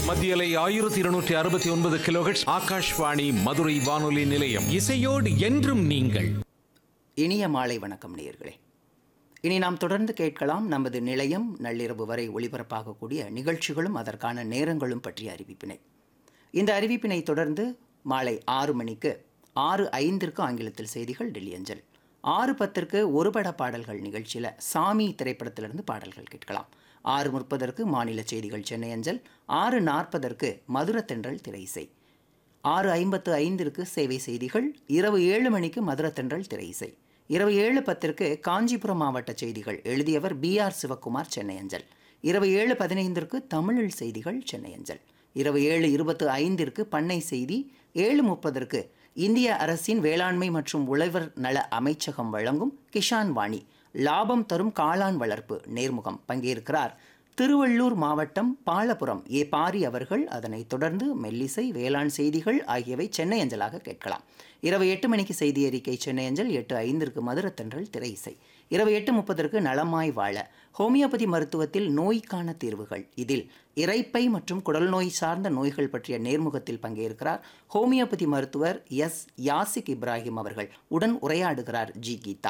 மத்தியலை ஆயிரத்தி இருநூற்றி அறுபத்தி ஒன்பது கிலோஹெட்ஸ் ஆகாஷ்வாணி மதுரை வானொலி நிலையம் இசையோடு என்றும் நீங்கள் இனிய மாலை வணக்கம் நேயர்களே இனி நாம் தொடர்ந்து கேட்கலாம் நமது நிலையம் நள்ளிரவு வரை ஒளிபரப்பாகக்கூடிய நிகழ்ச்சிகளும் அதற்கான நேரங்களும் பற்றிய அறிவிப்பினை இந்த அறிவிப்பினை தொடர்ந்து மாலை ஆறு மணிக்கு ஆறு ஐந்திற்கு ஆங்கிலத்தில் செய்திகள் டெல்லி அஞ்சல் ஆறு பத்திற்கு ஒரு பட பாடல்கள் நிகழ்ச்சியில் சாமி திரைப்படத்திலிருந்து பாடல்கள் கேட்கலாம் ஆறு முப்பதற்கு மாநில செய்திகள் சென்னை அஞ்சல் ஆறு நாற்பதற்கு மதுர தென்றல் திரை இசை ஆறு ஐம்பத்து ஐந்திற்கு சேவை செய்திகள் இரவு ஏழு மணிக்கு மதுர தென்றல் திரை இசை இரவு ஏழு பத்திற்கு காஞ்சிபுரம் மாவட்ட செய்திகள் எழுதியவர் பி ஆர் சிவக்குமார் சென்னை அஞ்சல் இரவு ஏழு பதினைந்திற்கு தமிழில் செய்திகள் சென்னை அஞ்சல் இரவு ஏழு இருபத்து ஐந்திற்கு பண்ணை செய்தி ஏழு முப்பதற்கு இந்திய அரசின் வேளாண்மை மற்றும் உழவர் நல அமைச்சகம் வழங்கும் கிஷான் வாணி லாபம் தரும் காளான் வளர்ப்பு நேர்முகம் பங்கேற்கிறார் திருவள்ளூர் மாவட்டம் பாலபுரம் ஏ பாரி அவர்கள் அதனைத் தொடர்ந்து மெல்லிசை வேளாண் செய்திகள் ஆகியவை சென்னை அஞ்சலாக கேட்கலாம் இரவு எட்டு மணிக்கு செய்தி அறிக்கை சென்னை அஞ்சல் எட்டு ஐந்திற்கு மதுரத்தன்றல் திரை இசை இரவு எட்டு முப்பதற்கு நலமாய் வாழ ஹோமியோபதி மருத்துவத்தில் நோய்க்கான தீர்வுகள் இதில் இரைப்பை மற்றும் குடல் நோய் சார்ந்த நோய்கள் பற்றிய நேர்முகத்தில் பங்கேற்கிறார் ஹோமியோபதி மருத்துவர் எஸ் யாசிக் இப்ராஹிம் அவர்கள் உடன் உரையாடுகிறார் ஜி கீதா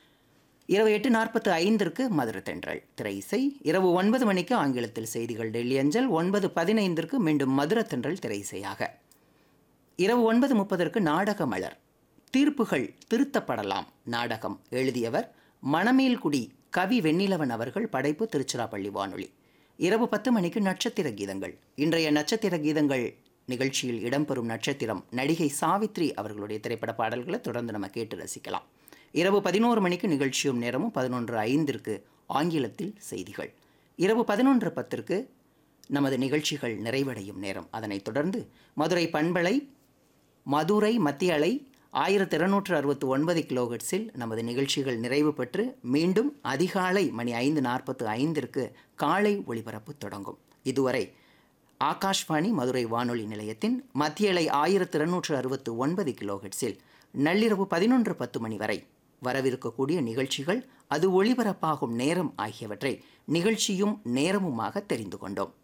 இரவு எட்டு நாற்பத்து ஐந்திற்கு மதுரை தென்றல் திரை இசை இரவு ஒன்பது மணிக்கு ஆங்கிலத்தில் செய்திகள் டெல்லி அஞ்சல் ஒன்பது பதினைந்திற்கு மீண்டும் மதுரை தென்றல் திரை இசையாக இரவு ஒன்பது முப்பதற்கு நாடக மலர் தீர்ப்புகள் திருத்தப்படலாம் நாடகம் எழுதியவர் மணமேல்குடி கவி வெண்ணிலவன் அவர்கள் படைப்பு திருச்சிராப்பள்ளி வானொலி இரவு பத்து மணிக்கு நட்சத்திர கீதங்கள் இன்றைய நட்சத்திர கீதங்கள் நிகழ்ச்சியில் இடம்பெறும் நட்சத்திரம் நடிகை சாவித்ரி அவர்களுடைய திரைப்பட பாடல்களை தொடர்ந்து நம்ம கேட்டு ரசிக்கலாம் இரவு பதினோரு மணிக்கு நிகழ்ச்சியும் நேரமும் பதினொன்று ஐந்திற்கு ஆங்கிலத்தில் செய்திகள் இரவு பதினொன்று பத்திற்கு நமது நிகழ்ச்சிகள் நிறைவடையும் நேரம் அதனைத் தொடர்ந்து மதுரை பண்பலை மதுரை மத்திய அலை ஆயிரத்தி இருநூற்று அறுபத்தி ஒன்பது கிலோஹெட்ஸில் நமது நிகழ்ச்சிகள் நிறைவு பெற்று மீண்டும் அதிகாலை மணி ஐந்து நாற்பத்து ஐந்திற்கு காலை ஒளிபரப்பு தொடங்கும் இதுவரை ஆகாஷ்வாணி மதுரை வானொலி நிலையத்தின் மத்திய அலை ஆயிரத்தி இருநூற்று அறுபத்து ஒன்பது கிலோஹெட்ஸில் நள்ளிரவு பதினொன்று பத்து மணி வரை வரவிருக்கக்கூடிய நிகழ்ச்சிகள் அது ஒளிபரப்பாகும் நேரம் ஆகியவற்றை நிகழ்ச்சியும் நேரமுமாக தெரிந்து கொண்டோம்